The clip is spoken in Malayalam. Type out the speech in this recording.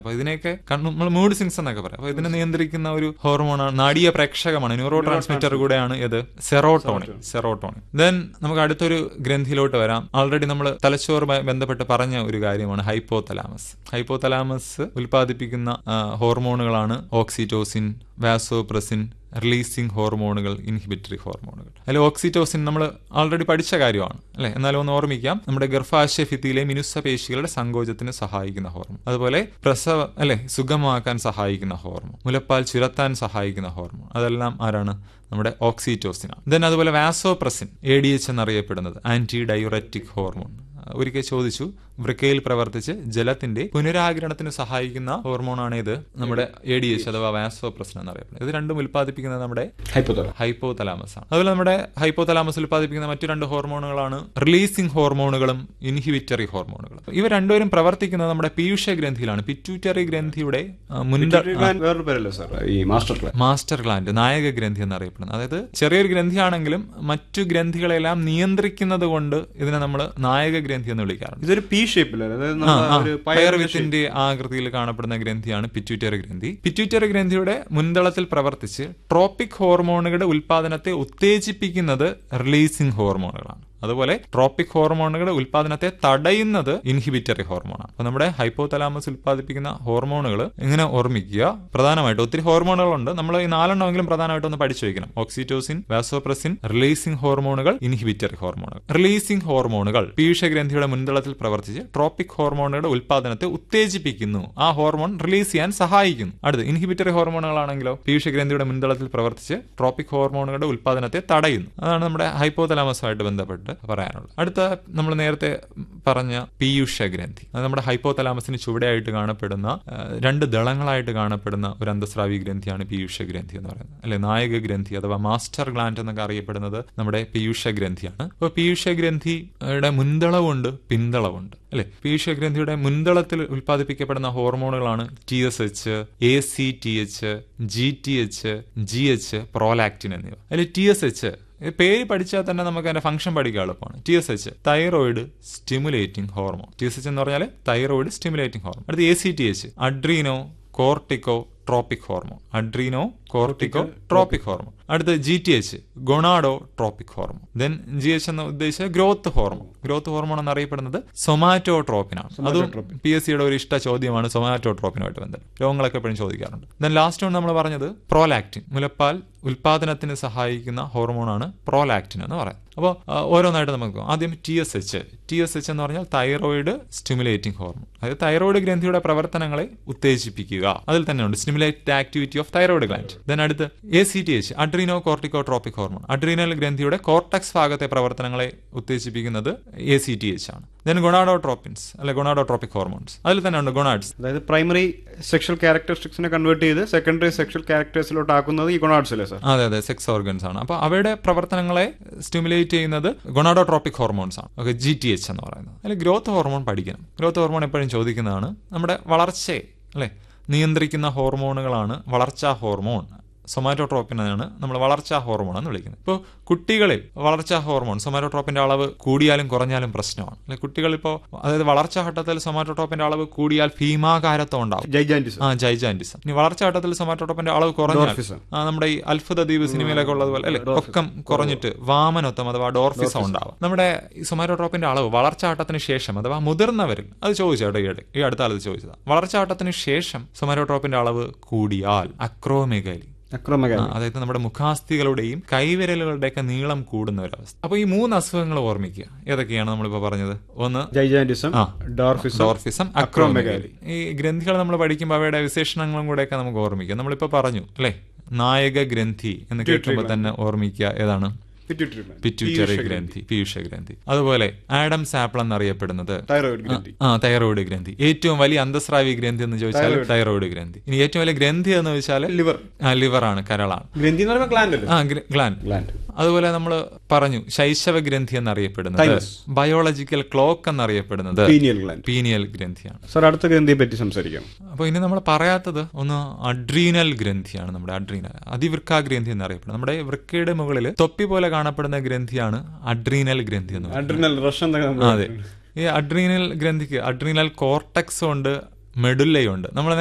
അപ്പൊ ഇതിനെയൊക്കെ നമ്മൾ മൂഡ് സിങ്സ് എന്നൊക്കെ പറയാം അപ്പൊ ഇതിനെ നിയന്ത്രിക്കുന്ന ഒരു ഹോർമോണാണ് നാടീയ പ്രേക്ഷകമാണ് ന്യൂറോ ട്രാൻസ്മിറ്റർ കൂടെയാണ് ഇത് സെറോട്ടോണിൻ സെറോട്ടോണിൻ ദെൻ നമുക്ക് അടുത്തൊരു ഗ്രന്ഥിയിലോട്ട് വരാം ഓൾറെഡി നമ്മൾ തലച്ചോറുമായി ബന്ധപ്പെട്ട് പറഞ്ഞ ഒരു കാര്യമാണ് ഹൈപ്പോതലാമസ് ഹൈപ്പോതലാമസ് ഉൽപ്പാദിപ്പിക്കുന്ന ആ, ഹോർമോണുകളാണ് ഓക്സിറ്റോസിൻ വാസോപ്രസിൻ റിലീസിംഗ് ഹോർമോണുകൾ ഇൻഹിബിറ്ററി ഹോർമോണുകൾ അതിൽ ഓക്സിറ്റോസിൻ നമ്മൾ ഓൾറെഡി പഠിച്ച കാര്യമാണ് അല്ലെ എന്നാലും ഒന്ന് ഓർമ്മിക്കാം നമ്മുടെ ഗർഭാശയ ഭിത്തിയിലെ മിനുസ പേശികളുടെ സങ്കോചത്തിന് സഹായിക്കുന്ന ഹോർമോൺ അതുപോലെ പ്രസവ അല്ലെ സുഗമമാക്കാൻ സഹായിക്കുന്ന ഹോർമോൺ മുലപ്പാൽ ചുരത്താൻ സഹായിക്കുന്ന ഹോർമോൺ അതെല്ലാം ആരാണ് നമ്മുടെ ഓക്സിറ്റോസിനാണ് ദെൻ അതുപോലെ വാസോപ്രസിൻ എ ഡി എച്ച് എന്നറിയപ്പെടുന്നത് ആന്റി ഡയൂററ്റിക് ഹോർമോൺ ഒരിക്കൽ ചോദിച്ചു വൃക്കയിൽ പ്രവർത്തിച്ച് ജലത്തിന്റെ പുനരാകിരണത്തിന് സഹായിക്കുന്ന ഹോർമോണാണ് ഇത് നമ്മുടെ എ ഡി എച്ച് അഥവാ വാസോപ്രസിൻ എന്നറിയപ്പെടുന്നത് ഇത് രണ്ടും ഉൽപ്പാദിപ്പിക്കുന്നത് നമ്മുടെ ഹൈപ്പോതല ഹൈപ്പോതലാമസ് ആണ് അതുപോലെ നമ്മുടെ ഹൈപ്പോതലാമസ് ഉൽപ്പാദിപ്പിക്കുന്ന മറ്റു രണ്ട് ഹോർമോണുകളാണ് റിലീസിംഗ് ഹോർമോണുകളും ഇൻഹിബിറ്ററി ഹോർമോണുകളും ഇവ രണ്ടുപേരും പ്രവർത്തിക്കുന്നത് നമ്മുടെ പീയൂഷ ഗ്രന്ഥിയിലാണ് പിറ്റ്യൂറ്ററി ഗ്രന്ഥിയുടെ ആ, മുൻത വേറൊരു പേരല്ലേ സാർ ഈ മാസ്റ്റർ ക്ലാസ് മാസ്റ്റർ ഗ്ലാൻഡ് നായക ഗ്രന്ഥി എന്നറിയപ്പെടുന്നത് അതായത് ചെറിയൊരു ഗ്രന്ഥിയാണെങ്കിലും മറ്റു ഗ്രന്ഥികളെല്ലാം നിയന്ത്രിക്കുന്നത് കൊണ്ട് ഇതിനെ നമ്മൾ നായക ഗ്രന്ഥി എന്ന് വിളിക്കാറുണ്ട് ഇതൊരു പി ഷേപ്പിലല്ലേ അതായത് ആ, നമ്മുടെ ആ. ഒരു പയർ വിത്തിന്റെ ആകൃതിയിൽ കാണപ്പെടുന്ന ഗ്രന്ഥിയാണ് പിറ്റ്യൂറ്ററി ഗ്രന്ഥി പിറ്റ്യൂറ്ററി ഗ്രന്ഥിയുടെ മുൻതളത്തിൽ പ്രവർത്തിച്ച് ട്രോപ്പിക് ഹോർമോണുകളുടെ ഉൽപാദനത്തെ ഉത്തേജിപ്പിക്കുന്നത് റിലീസിംഗ് ഹോർമോണുകളാണ് അതുപോലെ ട്രോപ്പിക് ഹോർമോണുകളുടെ ഉൽപാദനത്തെ തടയുന്നത് ഇൻഹിബിറ്ററി ഹോർമോണാണ് അപ്പൊ നമ്മുടെ ഹൈപ്പോതലാമസ് ഉൽപ്പാദിപ്പിക്കുന്ന ഹോർമോണുകൾ ഇങ്ങനെ ഓർമ്മിക്കുക പ്രധാനമായിട്ട് ഒത്തിരി ഹോർമോണുകളുണ്ട് നമ്മൾ ഈ നാലെണ്ണമെങ്കിലും പ്രധാനമായിട്ട് ഒന്ന് പഠിച്ചു വെക്കണം ഓക്സിറ്റോസിൻ വാസോപ്രസിൻ റിലീസിംഗ് ഹോർമോണുകൾ ഇൻഹിബിറ്ററി ഹോർമോണുകൾ റിലീസിംഗ് ഹോർമോണുകൾ പീയൂഷഗ്രന്ഥിയുടെ മുൻതളത്തിൽ പ്രവർത്തിച്ച് ട്രോപ്പിക് ഹോർമോണുകളുടെ ഉൽപാദനത്തെ ഉത്തേജിപ്പിക്കുന്നു ആ ഹോർമോൺ റിലീസ് ചെയ്യാൻ സഹായിക്കുന്നു അടുത്ത് ഇൻഹിബിറ്ററി ഹോർമോണുകളാണെങ്കിലോ പീയൂഷഗ്രന്ഥിയുടെ മുൻതളത്തിൽ പ്രവർത്തിച്ച് ട്രോപ്പിക് ഹോർമോണുകളുടെ ഉൽപാദനത്തെ തടയുന്നു അതാണ് നമ്മുടെ ഹൈപ്പോതലാമസുമായിട്ട് ബന്ധപ്പെട്ട് പറയാനുള്ളത് അടുത്ത നമ്മൾ നേരത്തെ പറഞ്ഞ പീയൂഷ ഗ്രന്ഥി അത് നമ്മുടെ ഹൈപ്പോതലാമസിന് ചുവടെയായിട്ട് കാണപ്പെടുന്ന ആ, രണ്ട് ദളങ്ങളായിട്ട് കാണപ്പെടുന്ന ഒരു അന്തസ്രാവി ഗ്രന്ഥിയാണ് പീയൂഷ ഗ്രന്ഥി എന്ന് പറയുന്നത് അല്ലെ നായക ഗ്രന്ഥി അഥവാ മാസ്റ്റർ ഗ്ലാൻഡ് എന്നൊക്കെ അറിയപ്പെടുന്നത് നമ്മുടെ പീയൂഷ ഗ്രന്ഥിയാണ് അപ്പോൾ പീയൂഷ ഗ്രന്ഥിയുടെ മുൻതളവുണ്ട് പിന്തളവുണ്ട് അല്ലെ പീയൂഷ ഗ്രന്ഥിയുടെ മുൻതളത്തിൽ ഉൽപ്പാദിപ്പിക്കപ്പെടുന്ന ഹോർമോണുകളാണ് T S H A C T H G T H G H prolactin എന്നിവ അതിൽ ടി എസ് എച്ച് പേര് പഠിച്ചാൽ തന്നെ നമുക്ക് അതിന്റെ ഫംഗ്ഷൻ പഠിക്കാൻ എളുപ്പമാണ് T S H thyroid stimulating hormone T S H എന്ന് പറഞ്ഞാൽ തൈറോയിഡ് സ്റ്റിമുലേറ്റിംഗ് ഹോർമോൺ അടുത്ത് A C T H adrenocorticotropic hormone adrenocorticotropic hormone അടുത്ത് G T H gonadotropic hormone then G H എന്ന് ഉദ്ദേശിച്ച ഗ്രോത്ത് ഹോർമോൺ ഗ്രോത്ത് ഹോർമോൺ എന്നറിയപ്പെടുന്നത് സൊമാറ്റോട്രോപ്പിനാണ് അതും പി എസ് സിയുടെ ഒരു ഇഷ്ട ചോദ്യമാണ് സൊമാറ്റോട്രോപ്പിനുമായിട്ട് ബന്ധപ്പെട്ട് രോഗങ്ങളൊക്കെ എപ്പോഴും ചോദിക്കാറുണ്ട് ദെൻ ലാസ്റ്റ് വൺ നമ്മൾ പറഞ്ഞത് പ്രോലാക്റ്റിൻ മുലപ്പാൽ ഉൽപാദനത്തിന് സഹായിക്കുന്ന ഹോർമോണാണ് പ്രോലാക്റ്റിൻ എന്ന് പറയുന്നത് അപ്പോൾ ഓരോന്നായിട്ട് നമുക്ക് നോക്കാം. ആദ്യം T S H T S H എന്ന് പറഞ്ഞാൽ തൈറോയിഡ് സ്റ്റിമുലേറ്റിംഗ് ഹോർമോൺ അതായത് തൈറോയിഡ് ഗ്രന്ഥിയുടെ പ്രവർത്തനങ്ങളെ ഉത്തേജിപ്പിക്കുക അതിൽ തന്നെയുണ്ട് stimulate activity of thyroid gland then അടുത്ത് A C T H adrenocorticotropic hormone adrenal ഗ്രന്ഥിയുടെ കോർട്ടക്സ് ഭാഗത്തെ പ്രവർത്തനങ്ങളെ ഉത്തേജിപ്പിക്കുന്നത് എ സി ടി എച്ച് ആണ് ദെൻ ഗൊണാഡോട്രോപ്പിൻസ് അല്ലെ ഗൊണാഡോട്രോപ്പിക് ഹോർമോൺസ് അതിൽ തന്നെ ഉണ്ട് ഗൊണാഡ്സ് അതായത് പ്രൈമറി സെക്ഷൽ ക്യാരക്ടറിസ്റ്റിക്സിനെ കൺവേർട്ട് ചെയ്ത് സെക്കൻഡറി സെക്ഷൽ ക്യാരക്ടേഴ്സിലോട്ട് ആക്കുന്നത് ഈ ഗുണാർട്സ് അല്ലേ സാർ അതെ അതെ സെക്സ് ഓർഗൻസ് ആണ് അപ്പോൾ അവയുടെ പ്രവർത്തനങ്ങളെ സ്റ്റിമുലേറ്റ് ചെയ്യുന്നത് ഗൊണാഡോട്രോപ്പിക് ഹോർമോൺസ് ആണ് ഓക്കെ ജി ടി എച്ച് എന്ന് പറയുന്നത് അതിൽ ഗ്രോത്ത് ഹോർമോൺ പഠിക്കണം ഗ്രോത്ത് ഹോർമോൺ എപ്പോഴും ചോദിക്കുന്നതാണ് നമ്മുടെ വളർച്ചയെ അല്ലെ നിയന്ത്രിക്കുന്ന ഹോർമോണുകളാണ് വളർച്ചാ ഹോർമോൺ സൊമാറ്റോട്രോപ്പിനാണ് നമ്മൾ വളർച്ചാ ഹോർമോൺ എന്ന് വിളിക്കുന്നത് ഇപ്പോൾ കുട്ടികളിൽ വളർച്ചാ ഹോർമോൺ സൊമാറ്റോട്രോപ്പിന്റെ അളവ് കൂടിയാലും കുറഞ്ഞാലും പ്രശ്നമാണ് അല്ലെ കുട്ടികൾ ഇപ്പോൾ അതായത് വളർച്ചാ ഘട്ടത്തിൽ സൊമാറ്റോട്രോപ്പിന്റെ അളവ് കൂടിയാൽ ഭീമാകാരത്വം ഉണ്ടാവും ജൈജാൻറ്റിസം ആ ജൈജാൻറ്റിസം ഇനി വളർച്ചാ ഘട്ടത്തിൽ സൊമാറ്റോട്രോപ്പിന്റെ അളവ് കുറഞ്ഞാൽ Dwarfism. ആ, നമ്മുടെ ഈ അത്ഭുത ദ്വീപ് സിനിമയിലൊക്കെ ഉള്ളതുപോലെ അല്ലെ പൊക്കം കുറഞ്ഞിട്ട് വാമനത്വം അഥവാ ഡോർഫിസം ഉണ്ടാവും നമ്മുടെ ഈ സൊമാറ്റോട്രോപ്പിന്റെ അളവ് വളർച്ചാട്ടത്തിന് ശേഷം അഥവാ മുതിർന്നവരിൽ അത് ചോദിച്ചു കേട്ടോ ഈയിടെ ഈ അടുത്ത കാലത്ത് ചോദിച്ചത് വളർച്ചാട്ടത്തിന് ശേഷം സൊമാറ്റോട്രോപ്പിന്റെ അളവ് കൂടിയാൽ അക്രോമെഗലി അക്രമക ആ, അതായത് നമ്മുടെ മുഖാസ്ഥികളുടെയും കൈവിരലുകളുടെയൊക്കെ നീളം കൂടുന്ന ഒരവസ്ഥ അപ്പൊ ഈ മൂന്ന് അസുഖങ്ങൾ ഓർമ്മിക്കുക ഏതൊക്കെയാണ് നമ്മളിപ്പോ പറഞ്ഞത് ഒന്ന് ജൈജാൻറ്റിസം ആ. ഡോർഫിസം ഡോർഫിസം അക്രോമെഗാലി ഈ ഗ്രന്ഥികൾ നമ്മൾ പഠിക്കുമ്പോൾ അവയുടെ വിശേഷണങ്ങളും കൂടെയൊക്കെ നമുക്ക് ഓർമ്മിക്കാം നമ്മളിപ്പോ പറഞ്ഞു അല്ലെ നായക ഗ്രന്ഥി എന്ന് കേൾക്കുമ്പോൾ തന്നെ ഓർമ്മിക്കുക ഏതാണ് പിറ്റ്യൂട്ടറി gland. പിറ്റ്യൂറ്ററി ഗ്രന്ഥി പീയൂഷ ഗ്രന്ഥി അതുപോലെ ആഡം സാപ്പിൾ എന്നറിയപ്പെടുന്നത് തൈറോയിഡ് ഗ്രന്ഥി ആ തൈറോയിഡ് ഗ്രന്ഥി ഏറ്റവും വലിയ അന്തസ്രാവി ഗ്രന്ഥി എന്ന് ചോദിച്ചാൽ തൈറോയിഡ് ഗ്രന്ഥി ഇനി ഏറ്റവും വലിയ ഗ്രന്ഥി എന്ന് ചോദിച്ചാൽ ലിവർ ലിവർ ആണ് കരളാണ് ഗ്രന്ഥി എന്ന് പറയുമ്പോൾ ഗ്ലാൻഡ് അല്ലേ ആ ഗ്ലാൻഡ് ഗ്ലാൻഡ് അതുപോലെ നമ്മൾ പറഞ്ഞു ശൈശവ ഗ്രന്ഥി എന്നറിയപ്പെടുന്നത് Thymus. ബയോളജിക്കൽ ക്ലോക്ക് എന്നറിയപ്പെടുന്നത് പീനിയൽ ഗ്ലാൻഡ് പീനിയൽ ഗ്രന്ഥിയാണ് സാർ അടുത്ത ഗ്രന്ഥിയെ പറ്റി സംസാരിക്കാം അപ്പോൾ ഇനി നമ്മൾ പറയാത്തത് ഒന്ന് അഡ്രീനൽ ഗ്രന്ഥിയാണ് നമ്മുടെ അഡ്രീനൽ അതിവൃക്ക ഗ്രന്ഥി എന്നറിയപ്പെടുന്നത് നമ്മുടെ വൃക്കയുടെ മുകളിൽ തൊപ്പി പോലെ കാണപ്പെടുന്ന ഗ്രന്ഥിയാണ് അഡ്രീനൽ ഗ്രന്ഥി എന്ന് പറയുന്നത് അഡ്രിനൽ റഷ് എന്താ അതെ ഈ അഡ്രീനൽ ഗ്രന്ഥിക്ക് അഡ്രീനൽ കോർട്ടക്സ് ഉണ്ട് മെഡുല്ലയുണ്ട് നമ്മൾ